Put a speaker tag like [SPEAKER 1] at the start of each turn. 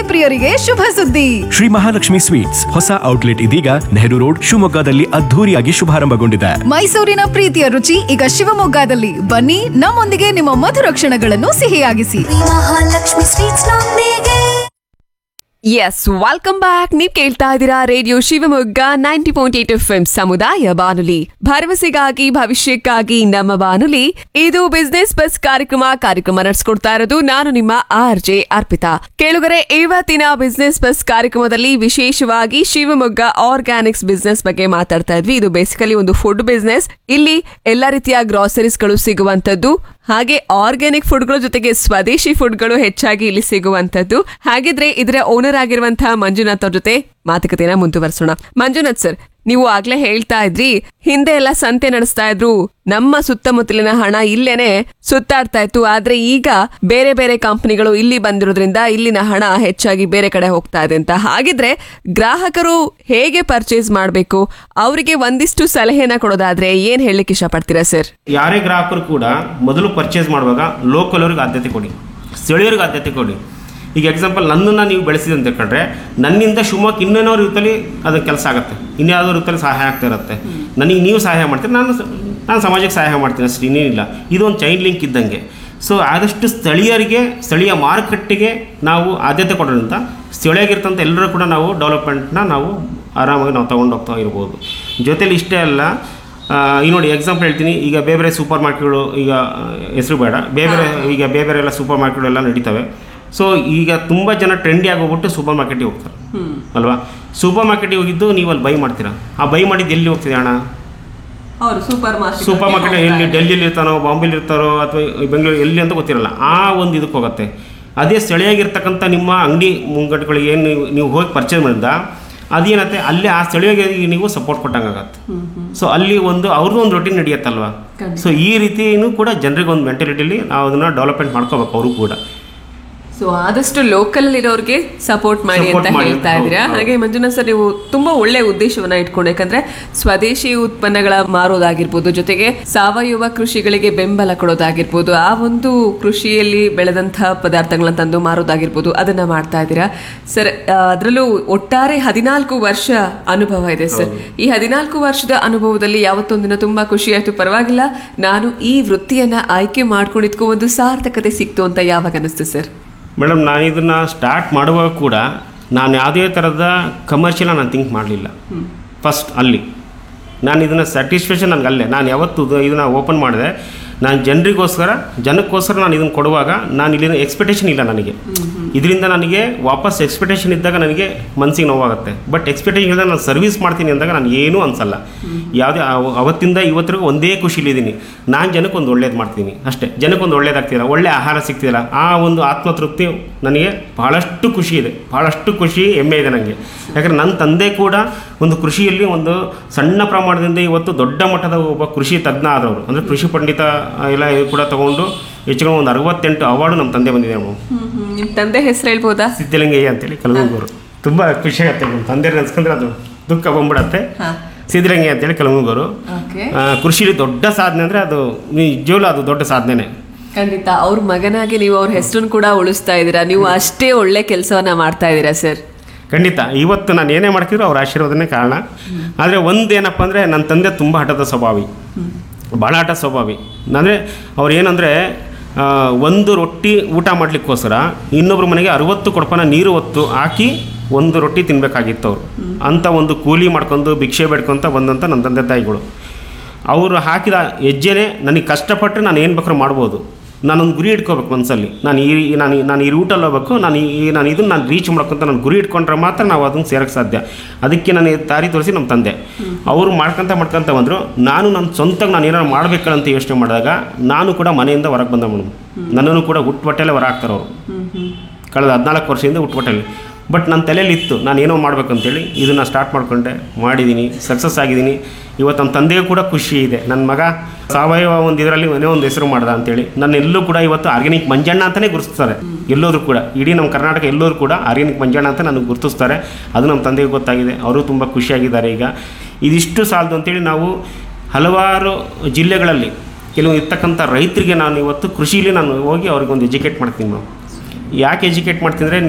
[SPEAKER 1] ಸಿಹಿ ಪ್ರಿಯರಿಗೆ ಶುಭ ಸುದ್ದಿ
[SPEAKER 2] ಶ್ರೀ ಮಹಾಲಕ್ಷ್ಮಿ ಸ್ವೀಟ್ಸ್ ಹೊಸ ಔಟ್ಲೆಟ್ ಇದೀಗ ನೆಹರು ರೋಡ್ ಶಿವಮೊಗ್ಗದಲ್ಲಿ ಅದ್ಧೂರಿಯಾಗಿ ಶುಭಾರಂಭಗೊಂಡಿದೆ
[SPEAKER 1] ಮೈಸೂರಿನ ಪ್ರೀತಿಯ ರುಚಿ ಈಗ ಶಿವಮೊಗ್ಗದಲ್ಲಿ ಬನ್ನಿ ನಮ್ಮೊಂದಿಗೆ ನಿಮ್ಮ ಮಧುರ ಕ್ಷಣಗಳನ್ನು ಸಿಹಿಯಾಗಿಸಿ
[SPEAKER 3] ಮಹಾಲಕ್ಷ್ಮಿ ಸ್ವೀಟ್ಸ್ ನೊಂದಿಗೆ
[SPEAKER 4] ಎಸ್ ವೆಲ್ಕಮ್ ಬ್ಯಾಕ್ ನೀವ್ ಕೇಳ್ತಾ ಇದ್ದೀರಾ radio Shivamogga ninety point eight FM ಎಂ ಸಮುದಾಯ ಬಾನುಲಿ ಭರವಸೆಗಾಗಿ ಭವಿಷ್ಯಕ್ಕಾಗಿ ನಮ್ಮ ಬಾನುಲಿ ಇದು ಬಿಸ್ನೆಸ್ ಬಸ್ ಕಾರ್ಯಕ್ರಮ ಕಾರ್ಯಕ್ರಮ ನಡೆಸ್ಕೊಡ್ತಾ ಇರೋದು ನಾನು ನಿಮ್ಮ ಆರ್ ಜೆ ಅರ್ಪಿತಾ ಕೇಳುಗರೆ ಇವತ್ತಿನ ಬಿಸ್ನೆಸ್ ಬಸ್ ಕಾರ್ಯಕ್ರಮದಲ್ಲಿ ವಿಶೇಷವಾಗಿ ಶಿವಮೊಗ್ಗ ಆರ್ಗ್ಯಾನಿಕ್ಸ್ ಬಿಸ್ನೆಸ್ ಬಗ್ಗೆ ಮಾತಾಡ್ತಾ ಇದ್ವಿ ಇದು ಬೇಸಿಕಲಿ ಒಂದು ಫುಡ್ ಬಿಸ್ನೆಸ್ ಇಲ್ಲಿ ಎಲ್ಲ ರೀತಿಯ ಗ್ರಾಸರೀಸ್ಗಳು ಸಿಗುವಂತದ್ದು ಹಾಗೆ ಆರ್ಗ್ಯಾನಿಕ್ ಫುಡ್ಗಳ ಜೊತೆಗೆ ಸ್ವದೇಶಿ ಫುಡ್ಗಳು ಹೆಚ್ಚಾಗಿ ಇಲ್ಲಿ ಸಿಗುವಂತದ್ದು ಹಾಗಿದ್ರೆ ಇದರ ಓನರ್ ಆಗಿರುವಂತಹ ಮಂಜುನಾಥ್ ಅವ್ರ ಜೊತೆ ಮಾತುಕತೆನ ಮುಂದುವರಿಸೋಣ ಮಂಜುನಾಥ್ ಸರ್ ನೀವು ಆಗ್ಲೇ ಹೇಳ್ತಾ ಇದ್ರಿ ಹಿಂದೆ ಎಲ್ಲ ಸಂತೆ ನಡೆಸ್ತಾ ಇದ್ರು ನಮ್ಮ ಸುತ್ತಮುತ್ತಲಿನ ಹಣ ಇಲ್ಲೇನೆ ಸುತ್ತಾಡ್ತಾ ಇತ್ತು ಆದ್ರೆ ಈಗ ಬೇರೆ ಬೇರೆ ಕಂಪನಿಗಳು ಇಲ್ಲಿ ಬಂದಿರೋದ್ರಿಂದ ಇಲ್ಲಿನ ಹಣ ಹೆಚ್ಚಾಗಿ ಬೇರೆ ಕಡೆ ಹೋಗ್ತಾ ಇದೆ ಅಂತ ಹಾಗಿದ್ರೆ ಗ್ರಾಹಕರು ಹೇಗೆ ಪರ್ಚೇಸ್ ಮಾಡಬೇಕು ಅವರಿಗೆ ಒಂದಿಷ್ಟು ಸಲಹೆನ ಕೊಡೋದಾದ್ರೆ ಏನ್ ಹೇಳಲಿಕ್ಕೆ ಇಷ್ಟಪಡ್ತೀರಾ ಸರ್
[SPEAKER 5] ಯಾರೇ ಗ್ರಾಹಕರು ಕೂಡ ಮೊದಲು ಪರ್ಚೇಸ್ ಮಾಡುವಾಗ ಲೋಕಲ್ ಅವ್ರಿಗೆ ಆದ್ಯತೆ ಕೊಡಿ ಸ್ಥಳೀಯರಿಗೆ ಆದ್ಯತೆ ಕೊಡಿ ಈಗ ಎಕ್ಸಾಂಪಲ್ ನನ್ನನ್ನು ನೀವು ಬೆಳೆಸಿದೆ ಅಂತ ತಿಳ್ಕೊಂಡ್ರೆ ನನ್ನಿಂದ ಶಿವಮೊಗ್ಗ ಇನ್ನೇನೋ ರೀತಿಯಲ್ಲಿ ಅದು ಕೆಲಸ ಆಗುತ್ತೆ ಇನ್ಯಾವುದೋ ರೀತಿಯಲ್ಲಿ ಸಹಾಯ ಆಗ್ತಾ ಇರುತ್ತೆ ನನಗೆ ನೀವು ಸಹಾಯ ಮಾಡ್ತೀರಿ ನಾನು ಸ- ನಾನು ಸಮಾಜಕ್ಕೆ ಸಹಾಯ ಮಾಡ್ತೀನಿ ಅಷ್ಟೇ ಇನ್ನೇನಿಲ್ಲ ಇದೊಂದು ಚೈನ್ ಲಿಂಕ್ ಇದ್ದಂಗೆ ಸೊ ಆದಷ್ಟು ಸ್ಥಳೀಯರಿಗೆ ಸ್ಥಳೀಯ ಮಾರುಕಟ್ಟೆಗೆ ನಾವು ಆದ್ಯತೆ ಕೊಡೋದ್ರಿಂದ ಸ್ಥಳೀಯಗಿರ್ತಂಥ ಎಲ್ಲರೂ ಕೂಡ ನಾವು ಡೆವಲಪ್ಮೆಂಟ್ನ ನಾವು ಆರಾಮಾಗಿ ನಾವು ತೊಗೊಂಡು ಹೋಗ್ತಾ ಇರ್ಬೋದು ಜೊತೆಲಿ ಇಷ್ಟೇ ಅಲ್ಲ ಆ, ಈಗ ನೋಡಿ ಎಕ್ಸಾಂಪಲ್ ಹೇಳ್ತೀನಿ ಈಗ ಬೇರೆ ಬೇರೆ ಸೂಪರ್ ಮಾರ್ಕೆಟ್ಗಳು ಈಗ ಹೆಸರು ಬೇಡ ಬೇರೆ ಬೇರೆ ಈಗ ಬೇರೆ ಬೇರೆ ಎಲ್ಲ ಸೂಪರ್ ಮಾರ್ಕೆಟ್ಗಳು ಎಲ್ಲ ನಡೀತವೆ ಸೊ ಈಗ ತುಂಬ ಜನ ಟ್ರೆಂಡಿ ಆಗೋಗ್ಬಿಟ್ಟು ಸೂಪರ್ ಮಾರ್ಕೆಟಿಗೆ ಹೋಗ್ತಾರೆ ಅಲ್ವಾ ಸೂಪರ್ ಮಾರ್ಕೆಟಿಗೆ ಹೋಗಿದ್ದು ನೀವು ಅಲ್ಲಿ ಬೈ ಮಾಡ್ತೀರಾ ಆ ಬೈ ಮಾಡಿದ್ದು ಎಲ್ಲಿ ಹೋಗ್ತಿದೆ ಹಣ
[SPEAKER 4] ಅವರು ಸೂಪರ್ ಮಾರ್ಕೆಟ್
[SPEAKER 5] ಸೂಪರ್ ಮಾರ್ಕೆಟ್ ಎಲ್ಲಿ ಡೆಲ್ಲಿಲಿ ಇರ್ತಾನೋ ಬಾಂಬೆಲಿ ಇರ್ತಾರೋ ಅಥವಾ ಬೆಂಗಳೂರು ಎಲ್ಲಿ ಅಂತ ಗೊತ್ತಿರಲ್ಲ ಆ ಒಂದು ಇದಕ್ಕೆ ಹೋಗುತ್ತೆ ಅದೇ ಸ್ಥಳೀಯಾಗಿರ್ತಕ್ಕಂಥ ನಿಮ್ಮ ಅಂಗಡಿ ಮುಂಗಟ್ಟುಗಳಿಗೆ ಏನು ನೀವು ನೀವು ಹೋಗಿ ಪರ್ಚೇಸ್ ಮಾಡಿದ ಅದೇನತ್ತೆ ಅಲ್ಲಿ ಆ ಸ್ಥಳೀಯಗೆ ನೀವು ಸಪೋರ್ಟ್ ಕೊಟ್ಟಂಗೆ ಆಗತ್ತೆ ಸೊ ಅಲ್ಲಿ ಒಂದು ಅವ್ರದ್ದು ಒಂದು ರೊಟೀನ್ ನಡೆಯುತ್ತಲ್ವಾ ಸೊ ಈ ರೀತಿನೂ ಕೂಡ ಜನರಿಗೆ ಒಂದು ಮೆಂಟಾಲಿಟಿಲಿ ನಾವು ಅದನ್ನ ಡೆವಲಪ್ಮೆಂಟ್ ಮಾಡ್ಕೋಬೇಕು ಅವರು ಕೂಡ
[SPEAKER 4] ಸೊ ಆದಷ್ಟು ಲೋಕಲ್ ಇರೋರಿಗೆ ಸಪೋರ್ಟ್ ಮಾಡಿ
[SPEAKER 5] Support
[SPEAKER 4] ಅಂತ
[SPEAKER 5] ಮಾಡಿ,
[SPEAKER 4] ಹೇಳ್ತಾ ಇದ್ದೀರಾ
[SPEAKER 5] ಹೌದು, ಹೌದು.
[SPEAKER 4] ಹಾಗೆ ಮಂಜುನಾಥ್ ಸರ್ ನೀವು ತುಂಬಾ ಒಳ್ಳೆ ಉದ್ದೇಶವನ್ನ ಇಟ್ಕೊಂಡು ಯಾಕಂದ್ರೆ ಸ್ವದೇಶಿ ಉತ್ಪನ್ನಗಳ ಮಾರೋದಾಗಿರ್ಬೋದು ಜೊತೆಗೆ ಸಾವಯವ ಕೃಷಿಗಳಿಗೆ ಬೆಂಬಲ ಕೊಡೋದಾಗಿರ್ಬೋದು ಆ ಒಂದು ಕೃಷಿಯಲ್ಲಿ ಬೆಳೆದಂತಹ ಪದಾರ್ಥಗಳನ್ನ ತಂದು ಮಾರೋದಾಗಿರ್ಬೋದು ಅದನ್ನ ಮಾಡ್ತಾ ಇದ್ದೀರಾ ಸರ್ ಅದರಲ್ಲೂ ಒಟ್ಟಾರೆ ಹದಿನಾಲ್ಕು ವರ್ಷ ಅನುಭವ ಇದೆ ಸರ್ ಈ ಹದಿನಾಲ್ಕು ವರ್ಷದ ಅನುಭವದಲ್ಲಿ ಯಾವತ್ತೊಂದಿನ ತುಂಬಾ ಖುಷಿ ಆಯ್ತು ಪರವಾಗಿಲ್ಲ ನಾನು ಈ ವೃತ್ತಿಯನ್ನ ಆಯ್ಕೆ ಮಾಡ್ಕೊಂಡಿದ್ಕೋ ಒಂದು ಸಾರ್ಥಕತೆ ಸಿಕ್ತು ಅಂತ ಯಾವಾಗ ಅನಿಸ್ತು ಸರ್
[SPEAKER 5] ಮೇಡಮ್ ನಾನು ಇದನ್ನು ಸ್ಟಾರ್ಟ್ ಮಾಡುವಾಗ ಕೂಡ ನಾನು ಯಾವುದೇ ಥರದ ಕಮರ್ಷಿಯಲ್ ನಾನು ಥಿಂಕ್ ಮಾಡಲಿಲ್ಲ ಫಸ್ಟ್ ಅಲ್ಲಿ ನಾನು ಇದನ್ನು ಸ್ಯಾಟಿಸ್ಫ್ಯಾಕ್ಷನ್ ನನಗೆ ಅಲ್ಲೇ ನಾನು ಯಾವತ್ತು ಇದನ್ನು ಓಪನ್ ಮಾಡಿದೆ ನಾನು ಜನರಿಗೋಸ್ಕರ ಜನಕ್ಕೋಸ್ಕರ ನಾನು ಇದನ್ನು ಕೊಡುವಾಗ ನಾನು ಇಲ್ಲಿನ ಎಕ್ಸ್ಪೆಕ್ಟೇಷನ್ ಇಲ್ಲ ನನಗೆ ಇದರಿಂದ ನನಗೆ ವಾಪಸ್ ಎಕ್ಸ್ಪೆಕ್ಟೇಷನ್ ಇದ್ದಾಗ ನನಗೆ ಮನಸ್ಸಿಗೆ ನೋವಾಗುತ್ತೆ ಬಟ್ ಎಕ್ಸ್ಪೆಕ್ಟೇಷನ್ ಇಲ್ಲದೆ ನಾನು ಸರ್ವಿಸ್ ಮಾಡ್ತೀನಿ ಅಂದಾಗ ನಾನು ಏನೂ ಅನ್ಸಲ್ಲ ಯಾವುದೇ ಅವ- ಅವತ್ತಿಂದ ಇವತ್ತಿಗೂ ಒಂದೇ ಖುಷಿಲಿದ್ದೀನಿ ನಾನು ಜನಕ್ಕೆ ಒಂದು ಒಳ್ಳೇದು ಮಾಡ್ತೀನಿ ಅಷ್ಟೇ ಜನಕ್ಕೆ ಒಂದು ಒಳ್ಳೇದಾಗ್ತಿಲ್ಲ ಒಳ್ಳೆ ಆಹಾರ ಸಿಗ್ತಿಲ್ಲ ಆ ಒಂದು ಆತ್ಮತೃಪ್ತಿ ನನಗೆ ಬಹಳಷ್ಟು ಖುಷಿ ಇದೆ ಬಹಳಷ್ಟು ಖುಷಿ ಹೆಮ್ಮೆ ಇದೆ ನನಗೆ ಯಾಕಂದರೆ ನನ್ನ ತಂದೆ ಕೂಡ ಒಂದು ಕೃಷಿಯಲ್ಲಿ ಒಂದು ಸಣ್ಣ ಪ್ರಮಾಣದಿಂದ ಇವತ್ತು ದೊಡ್ಡ ಮಟ್ಟದ ಒಬ್ಬ ಕೃಷಿ ತಜ್ಞ ಆದವರು ಅಂದರೆ ಕೃಷಿ ಪಂಡಿತ ಎಲ್ಲ ಕೂಡ ತಗೊಂಡು ಹೆಚ್ಚು ಒಂದು ಅರವತ್ತೆಂಟು ಅವಾರ್ಡು ನಮ್ಮ ತಂದೆ ಬಂದಿದೆ ಮೇಡಮ್
[SPEAKER 4] ನಿಮ್ ತಂದೆ ಹೆಸರು ಹೇಳ್ಬೋದಾ
[SPEAKER 5] ಸಿದ್ಧಲಿಂಗಯ್ಯ ಅಂತೇಳಿ ಕಲಮಂಗೂರು ತುಂಬ ಖುಷಿ ಆಗುತ್ತೆ ನಮ್ಮ ತಂದೆ ನೆನೆಸ್ಕೊಂಡ್ರೆ ಅದು ದುಃಖ ಬಂದ್ಬಿಡತ್ತೆ ಸಿದ್ಧಲಿಂಗಯ್ಯ ಅಂತೇಳಿ ಕಲಮಂಗೂರು
[SPEAKER 4] ಓಕೆ
[SPEAKER 5] ಆ, ಕೃಷಿಲಿ ದೊಡ್ಡ ಸಾಧನೆ ಅಂದರೆ ಅದು ನಿಜವೂ ಅದು ದೊಡ್ಡ ಸಾಧನೆನೇ
[SPEAKER 4] ಖಂಡಿತ ಅವ್ರ ಮಗನಾಗಿ ನೀವು ಅವ್ರ ಹೆಸರನ್ನು ಕೂಡ ಉಳಿಸ್ತಾ ಇದ್ದೀರಾ ನೀವು ಅಷ್ಟೇ ಒಳ್ಳೆ ಕೆಲಸವನ್ನ ಮಾಡ್ತಾ ಇದ್ದೀರಾ ಸರ್
[SPEAKER 5] ಖಂಡಿತ ಇವತ್ತು ನಾನು ಏನೇ ಮಾಡ್ತಿದ್ರು ಅವ್ರ ಆಶೀರ್ವಾದನೇ ಕಾರಣ ಆದರೆ ಒಂದು ಏನಪ್ಪ ಅಂದರೆ ನನ್ನ ತಂದೆ ತುಂಬ ಹಠದ ಸ್ವಭಾವಿ ಭಾಳ ಹಠ ಸ್ವಭಾವಿ ಅಂದರೆ ಅವ್ರು ಏನಂದರೆ ಒಂದು ರೊಟ್ಟಿ ಊಟ ಮಾಡಲಿಕ್ಕೋಸ್ಕರ ಇನ್ನೊಬ್ರ ಮನೆಗೆ ಅರುವತ್ತು ಕೊಡಪನ ನೀರು ಹೊತ್ತು ಹಾಕಿ ಒಂದು ರೊಟ್ಟಿ ತಿನ್ನಬೇಕಾಗಿತ್ತು ಅವರು ಅಂಥ ಒಂದು ಕೂಲಿ ಮಾಡ್ಕೊಂಡು ಭಿಕ್ಷೆ ಬೇಡ್ಕೊಂತ ಬಂದಂಥ ನನ್ನ ತಂದೆ ತಾಯಿಗಳು ಅವರು ಹಾಕಿದ ಹೆಜ್ಜೆನೇ ನನಗೆ ಕಷ್ಟಪಟ್ಟರೆ ನಾನು ಏನು ಬೇಕಾದ್ರೂ ಮಾಡ್ಬೋದು ನಾನೊಂದು ಗುರಿ ಇಟ್ಕೋಬೇಕು ಮನಸ್ಸಲ್ಲಿ ನಾನು ಈ ನಾನು ನಾನು ಈ ರೂಟಲ್ಲಿ ಹೋಗ್ಬೇಕು ನಾನು ಈ ನಾನು ಇದನ್ನು ನಾನು ರೀಚ್ ಮಾಡ್ಕೊಂತ ನಾನು ಗುರಿ ಇಟ್ಕೊಂಡ್ರೆ ಮಾತ್ರ ನಾವು ಅದನ್ನು ಸೇರಕ್ಕೆ ಸಾಧ್ಯ ಅದಕ್ಕೆ ನನಗೆ ದಾರಿ ತೋರಿಸಿ ನಮ್ಮ ತಂದೆ ಅವರು ಮಾಡ್ಕೊಂತ ಮಾಡ್ಕೊಂತ ಬಂದರು ನಾನು ನನ್ನ ಸ್ವಂತಕ್ಕೆ ನಾನು ಏನಾರು ಮಾಡಬೇಕಲ್ಲ ಅಂತ ಯೋಚನೆ ಮಾಡಿದಾಗ ನಾನು ಕೂಡ ಮನೆಯಿಂದ ಹೊರಗೆ ಬಂದ ಮೇಡಮ್ ನನ್ನನ್ನು ಕೂಡ ಹುಟ್ಟುಬಟ್ಟೆಲ್ಲ ಹೊರ ಹಾಕ್ತಾರೆ ಅವರು ಕಳೆದ ಹದಿನಾಲ್ಕು ವರ್ಷದಿಂದ ಹುಟ್ಟುಬಟ್ಟೆಲಿ ಬಟ್ ನನ್ನ ತಲೆಯಲ್ಲಿ ಇತ್ತು ನಾನು ಏನೋ ಮಾಡ್ಬೇಕಂತೇಳಿ ಇದನ್ನು ಸ್ಟಾರ್ಟ್ ಮಾಡ್ಕೊಂಡೆ ಮಾಡಿದ್ದೀನಿ ಸಕ್ಸಸ್ ಆಗಿದ್ದೀನಿ ಇವತ್ತು ನಮ್ಮ ತಂದೆಗೂ ಕೂಡ ಖುಷಿ ಇದೆ ನನ್ನ ಮಗ ಸಾವಯವ ಒಂದು ಇದರಲ್ಲಿ ಮನೆ ಒಂದು ಹೆಸರು ಮಾಡ್ದ ಅಂತೇಳಿ ನನ್ನ ಎಲ್ಲೂ ಕೂಡ ಇವತ್ತು ಆರ್ಗ್ಯಾನಿಕ್ ಮಂಜಣ್ಣ ಅಂತಲೇ ಗುರುತಿಸ್ತಾರೆ ಎಲ್ಲೋದ್ರು ಕೂಡ ಇಡೀ ನಮ್ಮ ಕರ್ನಾಟಕ ಎಲ್ಲರೂ ಕೂಡ ಆರ್ಗ್ಯಾನಿಕ್ ಮಂಜಣ್ಣ ಅಂತ ನನಗೆ ಗುರುತಿಸ್ತಾರೆ ಅದು ನಮ್ಮ ತಂದೆಗೆ ಗೊತ್ತಾಗಿದೆ ಅವರು ತುಂಬ ಖುಷಿಯಾಗಿದ್ದಾರೆ ಈಗ ಇದಿಷ್ಟು ಸಾಲದು ಅಂತೇಳಿ ನಾವು ಹಲವಾರು ಜಿಲ್ಲೆಗಳಲ್ಲಿ ಕೆಲವು ಇರ್ತಕ್ಕಂಥ ರೈತರಿಗೆ ನಾನು ಇವತ್ತು ಕೃಷಿಲಿ ನಾನು ಹೋಗಿ ಅವ್ರಿಗೆ ಒಂದು ಎಜುಕೇಟ್ ಮಾಡ್ತೀನಿ ನಾವು ಯಾಕೆ ಎಜುಕೇಟ್ ಮಾಡ್ತೀನಿ ಅಂದರೆ